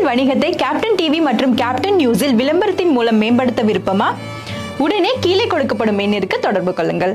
வணிகத்தை captain TV மற்றும் captain நியூஸில் விளம்பரத்தின் மூலம் மேம்படுத்த விருப்பமா உடனே கீழே கொடுக்கப்படும் எண்ணிற்கு தொடர்பு கொள்ளுங்கள்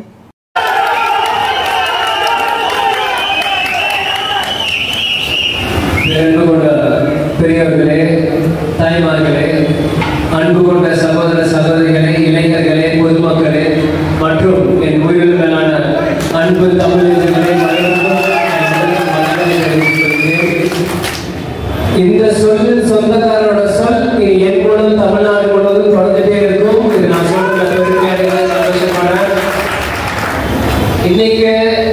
அன்பு கொண்ட பெரியவர்களே தாய்மார்களே அன்பு கொண்ட சகோதர சகோதரிகளே இளைஞர்களே பொதுமக்களே மற்றும் என் உயிர்களான அன்பு தமிழர்களே வணக்கம். வணக்கத்தை தெரிவித்துக் கொள்கிறேன். இந்த சொல்லில் சொந்தக்காரரோட சொல் இனி என் மூலம் தமிழ்நாடு முழுவதும் தொடர்ந்துட்டே இருக்கும் இது நான் சொல்ற பெருமையாக சந்தோஷப்படுறேன் இன்னைக்கு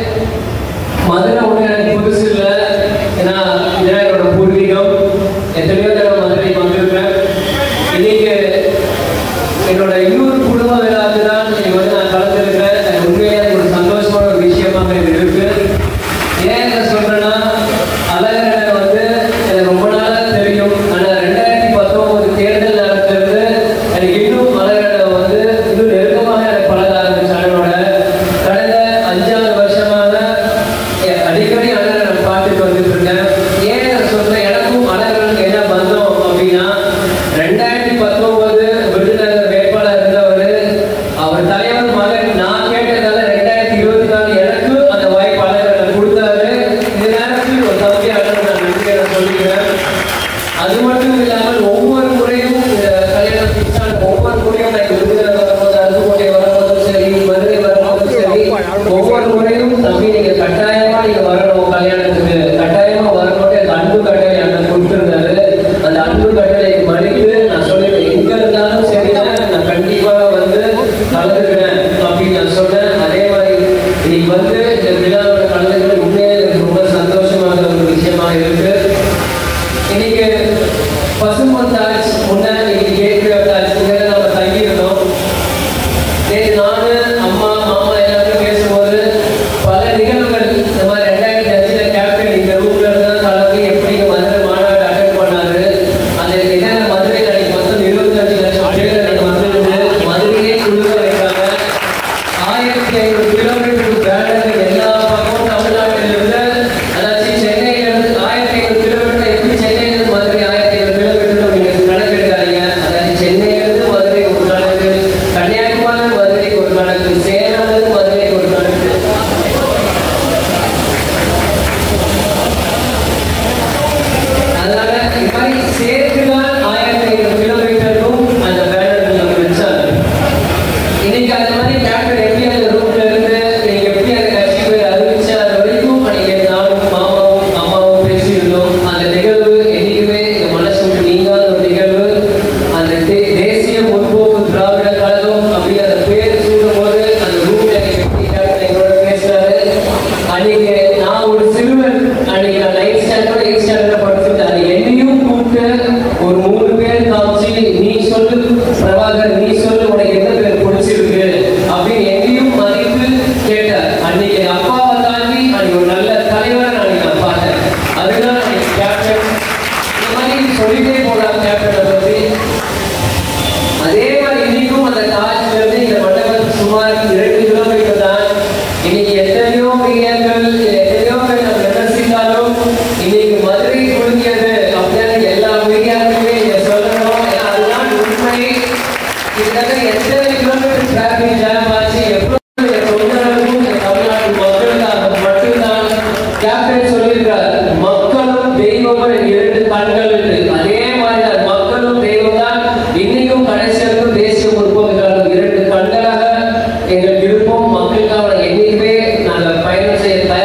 மதுரை ஒன்று எனக்கு புதுசு இல்லை ஏன்னா இதான் என்னோட பூர்வீகம் எத்தனையோ தடவை மதுரை வந்திருக்கேன் இன்னைக்கு என்னோட இன்னொரு குடும்ப விழாக்கு தான் இன்னைக்கு வந்து நான் கலந்துருக்கேன் எனக்கு உண்மையாக அது ஒரு சந்தோஷமான ஒரு விஷயமாக இது இருக்கு ஏன் இதை சொல்றேன்னா அழகரை வந்து எனக்கு ரொம்ப நாளாக தெரியும் ஆனால் ரெண்டாயிரத்தி பத்தொன்பது தேர்தல் நடக்கிறது எனக்கு இன்னும் அழகரை வந்து இன்னும் நெருக்கமாக எனக்கு பழக ஆரம்பிச்சாங்க என்னோட கடந்த அஞ்சாறு வருஷமாக எ- அடிக்கடி அழகரை நான் பார்த்துட்டு வந்துட்டு இருக்கேன் ஏன் இதை சொல்றேன் எனக்கும் அழகருக்கு என்ன பந்தம் அப்படின்னா ரெண்டாயிரத்தி பத்தொன்பது விருதுநகர் வேட்பாளர் இருந்தவர் அவர் தலைவர் மகன் நான் கேட்டதால ரெண்டாயிரத்தி இருபத்தி நாலு எனக்கு அந்த வாய்ப்பு அழகர் கொடுத்தாரு இந்த நேரத்தில் ஒரு தம்பி அழகர் நான் நன்றியை நான் சொல்லிக்கிறேன் அது மட்டும் இல்லாமல் ஒவ்வொரு முறையும் இந்த கல்யாணம் fix ஆன ஒவ்வொரு முறையும் நான் விருதுநகர் வரும்போது அருப்புக்கோட்டை வரும்போதும் சரி மதுரை வரும்போதும் சரி ஒவ்வொரு முறையும் தம்பி நீங்க கட்டாயமா நீங்க வரணும் கல்யாணத்துக்கு கட்டாயமா வரணும்னு எனக்கு அன்பு கட்டளை அண்ணன் கொடுத்திருந்தாரு அந்த அன்பு கட்டளை மதித்து நான் சொல்லிட்டேன் எங்க இருந்தாலும் சரி நான் கண்டிப்பா வந்து கலந்துக்கிறேன் அப்படின்னு நான் சொன்னேன் அதே மாதிரி இன்னைக்கு வந்து இந்த விழாவோட கலந்துக்கிறது உண்மையாக எனக்கு ரொம்ப சந்தோஷமான ஒரு விஷயமா இருக்கு இன்னைக்கு பசுமந்தாஜ் முன்னாடி இன்னைக்கு கேட்கிறாஜ் இங்கே நம்ம தங்கியிருந்தோம் நேற்று நானு அம்மா மாமா எல்லாரும் பேசும்போது பல நிகழ்வுகள் இந்த மாதிரி ரெண்டாயிரத்தி அஞ்சுல கேப்டன் இந்த ரூம்ல இருந்தா கலந்து எப்படி இங்க மதுரை மாநாடு அட்டன் பண்ணாரு அந்த என்னென்ன மதுரை அன்னைக்கு மொத்தம் இருபத்தஞ்சு லட்சம் பேர் அன்னைக்கு வந்திருந்து மதுரையே குழுக்க வைக்கிறாங்க ஆயிரத்தி ஐநூறு கிலோமீட்டருக்கு பேனர் எல்லா பக்கமும் தமிழ்நாட்டில் இருந்து அதாச்சும் சென்னையில இருந்து ஆயிரத்தி ஐநூறு கிலோமீட்டர் எப்படி சென்னையில இருந்து மதுரை ஆயிரத்தி ஐநூறு கிலோமீட்டர் நீங்க கணக்கெடுக்காதீங்க அதாச்சும் சென்னையில இருந்து மதுரை ஒரு கணக்கு கன்னியாகுமரி மதுரைக்கு ஒரு கணக்கு சேலம் இருந்து மதுரைக்கு ஒரு கணக்கு அதனால இந்த மாதிரி சேர்த்துதான் ஆயிரத்தி ஐநூறு கிலோமீட்டருக்கும் அந்த பேனர் நம்ம வச்சாங்க இன்னைக்கு அந்த மாதிரி கேப்டன் எப்படி அந்த ரூட்ல இருந்து நீங்க எப்படி அந்த கட்சி போய் அறிவிச்ச அது வரைக்கும் நீங்க நானும் மாமாவும் அம்மாவும் பேசியிருந்தோம் அந்த நிகழ்வு என்னைக்குமே எங்க மனசு விட்டு நீங்காத ஒரு நிகழ்வு அந்த தே- தேசிய முற்போக்கு திராவிட கழகம் அப்படி அந்த பேர் சூடும் போது அந்த ரூட்ல எப்படி கேப்டன் எங்களோட பேசுறாரு அன்னைக்கு நான் ஒரு சிறுவன் அன்னைக்கு நான் நைன்த் ஸ்டாண்டர்ட் எயிட் ஸ்டாண்டர்ட் படிச்சிருந்தேன் அது என்னையும் கூப்பிட்டு ஒரு மூணு பேர் காமிச்சு நீ சொல்லு பிரபாகர் நீ சொல்லு உனக்கு எந்த பேர் பிடிச்சிருக்கு அப்படின்னு என்னையும் மதித்து கேட்டார் அன்னைக்கு எங்க அப்பாவை தாண்டி அன்னைக்கு ஒரு நல்ல தலைவரை அன்னைக்கு நான் பார்த்தேன் அதுதான் அன்னைக்கு கேப்டன் இந்த மாதிரி சொல்லிட்டே போகலாம் கேப்டனை பத்தி அதே மாதிரி இன்னைக்கும் அந்த காட்சியில இருந்து இந்த மண்டபம் சுமார் இரண்டு கிலோமீட்டர் தான் இன்னைக்கு எத்தனையோ பிரியர்கள் எத்தனையோ பேர் நம்ம விமர்சித்தாலும் இன்னைக்கு மதுரை குழுங்கியது அப்படின்னு எல்லா மீடியாவுக்குமே இங்க சொல்லணும் ஏன்னா அதுதான் உண்மை கிட்டத்தட்ட எத்தனை கிலோமீட்டர் டிராபிக் ஜாம் ஆச்சு எவ்வளவு தொந்தரவுக்கும் இந்த தமிழ்நாட்டு மக்களுக்காக மட்டும்தான் கேப்டன் சொல்லியிருக்கார் மக்களும் தெய்வமும் இரண்டு கண்கள் என்று. அதே மாதிரி தான் மக்களும் தெய்வம் தான் இன்னைக்கும் கடைசி வரைக்கும் தேசிய முற்போக்கு கழகம் இரண்டு கண்களாக எங்களுக்கு இருப்போம் மக்களுக்காக நாங்கள் என்னைக்குமே நாங்கள் பயணம் செய்ய தயார்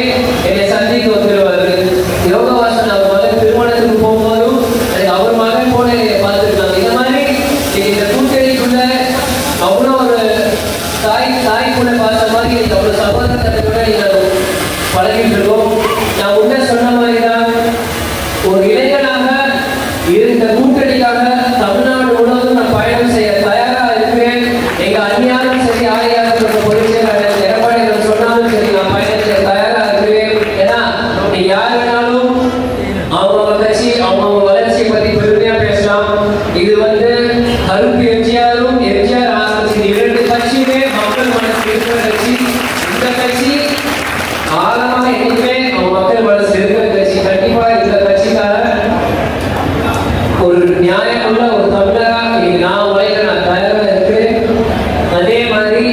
என்னை சந்திக்க வந்துருவாரு யோகவாசன் அவர் மகன் திருமணத்துக்கு போகும்போதும் எனக்கு அவர் மகன் போல என்னை பார்த்துருக்காங்க இந்த மாதிரி இந்த கூட்டணிக்குள்ள அவ்வளோ ஒரு தாய் தாய் கூட பார்த்த மாதிரி எனக்கு அவ்வளோ சகோதரத்தை கூட நீங்கள் பழகிட்டு இருக்கோம் நான் உன்ன சொன்ன மாதிரி தான் ஒரு இளைஞனாக இருந்த கூட்டணிக்காக தமிழ்நாடு முழுவதும் நான் பயணம் செய்ய தயாரா இருக்கிறேன் எங்க அந்நியாரும் சரி ஆரியாரும் இருக்க பொதுச்செயலாளர் எடப்பாடி அவர் சொன்னாலும் சரி நான் பயணம் செய்ய தயாரா இருக்கிறேன் ஏன்னா நீ யார் வேணாலும் அவங்கவுங்க கட்சி அவங்கவுங்க வளர்ச்சியை பத்தி பெருமையா பேசலாம் இது வந்து கருப்பு எம்ஜிஆரும் எம்ஜிஆர் ஆரம்பிச்சு இரண்டு கட்சியுமே மக்கள் மனசு இருக்கிற கட்சி இந்த கட்சி ஆழமா என்னைக்குமே அவங்க மக்கள் மனசு இருக்கிற கட்சி கண்டிப்பா இந்த கட்சிக்கார ஒரு நியாயமுள்ள ஒரு தமிழரா இன்னைக்கு நான் உழைக்க நான் தயாரா இருக்கிறேன் அதே மாதிரி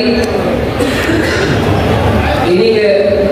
இன்னைக்கு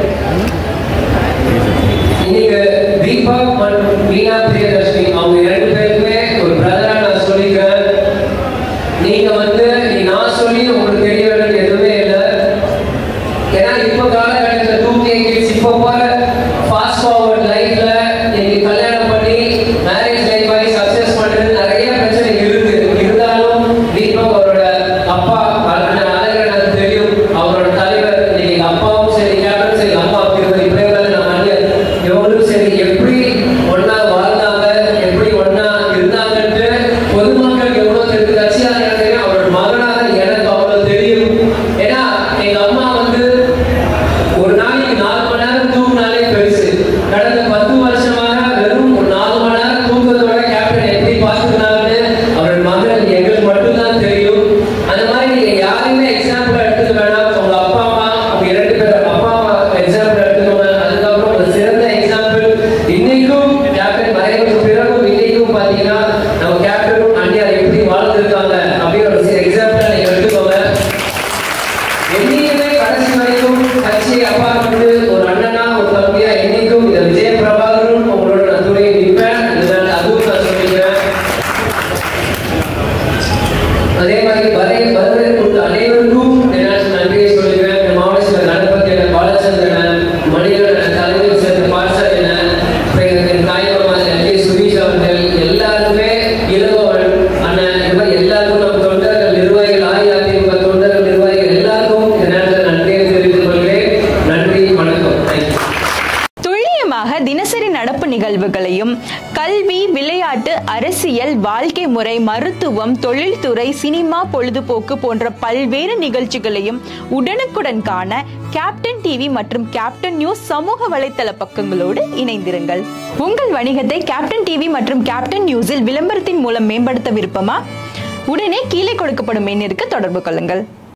இன்னைக்கு தீபக் மற்றும் மீனா பிரியதர்ஷினி அவங்க இரண்டு பேருக்குமே ஒரு பிரதரா நான் சொல்லிக்கிறேன் நீங்க வந்து நீ நான் சொல்லி உங்களுக்கு தெரிய வேண்டியது எதுவுமே இல்லை ஏன்னா இப்போ காலகட்டத்தில் டூ கே கிட்ஸ் இப்போ போற ஃபாஸ்ட் ஃபார்வர்ட் லைஃப்ல நீங்க கல்யாணம் பண்ணி மேரேஜ் லைஃப் ஆகி சக்சஸ் பண்றது நிறைய பிரச்சனை இருக்கு இருந்தாலும் தீபக் அவரோட அப்பா அழகன் அழகன் எனக்கு தெரியும் அவரோட தலைவர் இன்னைக்கு அப்பாவும் சரி கேப்டன் சரி அம்மா திருமதி பிரேமலன் நம்ம அண்ணன் இவங்களும் சரி எப்படி ஒண்ணா வாழ்ந்தாங்க எப்படி ஒண்ணா இருந்தாங்கன்ட்டு பொதுமக்களுக்கு எவ்வளவு தெரிஞ்சு கட்சியாக எனக்கு தெரியும் அவரோட மகனாக எனக்கு அவ்வளவு தெரியும் ஏன்னா எங்க அம்மா வந்து ஒரு நாளைக்கு நாலு மணி நேரம் தூங்கினாலே பெருசு கடந்த பத்து வருஷமாக வெறும் ஒரு நாலு மணி நேரம் தூங்குறதோட கேப்டன் எப்படி பார்த்துக்கிறாங்கன்னு அவரோட மகன் எங்களுக்கு மட்டும்தான் தெரியும் அந்த மாதிரி நீங்க யாரையுமே எக்ஸாம்பிள் எடுத்துக்க வேணாம் உங்க அப்பா அம்மா அவங்க இரண்டு பேரும் அப்பா அம்மா எக்ஸாம்பிள் எடுத்துக்கோங்க அதுக்கப்புறம் ஒரு சிறந்த எக்ஸாம்பிள் இன்னைக்கும் கேப்டன் மறைவுக்கு பிறகும் இன்னைக்கும் பாத்தீங்கன்னா நம்ம கேப்டனும் அண்ணியார் எப்படி வாழ்ந்துருக்காங்க அப்படின்னு ஒரு சில எக்ஸாம்பிள் நீங்க எடுத்துக்கோங்க என்னைக்குமே கடைசி வரைக்கும் கட்சியை அப்பாற்பட்டு ஒரு அண்ணனா ஒரு தம்பியா என்னைக்கும் இந்த விஜய பிரபாகரும் உங்களோட நான் துணை நிற்பேன் இதனால அதுவும் நான் சொல்லிக்கிறேன் அதே மாதிரி வரை வருவதை கொண்டு அனைவருக்கும் என்னால் நன்றியை சொல்லுகிறேன் இந்த மாவட்டத்தில் கணபதி என பாலச்சந்திரன் மணிகண்டன் தலைவர் சேர்ந்த பாட்சார் என தாய்மாமா எல்கே சுரீஷ் அவர்கள் எல்லாருமே இளங்கோவன் அண்ணன் இந்த மாதிரி எல்லாருக்கும் நம்ம தொண்டர்கள் நிர்வாகிகள் அஇஅதிமுக தொண்டர்கள் நிர்வாகிகள் எல்லாருக்கும் இந்த நேரத்தில் நன்றியை தெரிவித்துக் கொள்கிறேன் நன்றி வணக்கம் தேங்க்யூ துல்லியமாக தினசரி நடப்பு நிகழ்வுகளையும் கல்வி விளையாட்டு அரசியல் வாழ்க்கை முறை மருத்துவம் தொழில்துறை சினிமா பொழுதுபோக்கு போன்ற பல்வேறு நிகழ்ச்சிகளையும் உடனுக்குடன் காண கேப்டன் டிவி மற்றும் கேப்டன் நியூஸ் சமூக வலைத்தள பக்கங்களோடு இணைந்திருங்கள் உங்கள் வணிகத்தை கேப்டன் டிவி மற்றும் கேப்டன் நியூஸில் விளம்பரத்தின் மூலம் மேம்படுத்த விருப்பமா உடனே கீழே கொடுக்கப்படும் எண்ணிற்கு தொடர்பு கொள்ளுங்கள்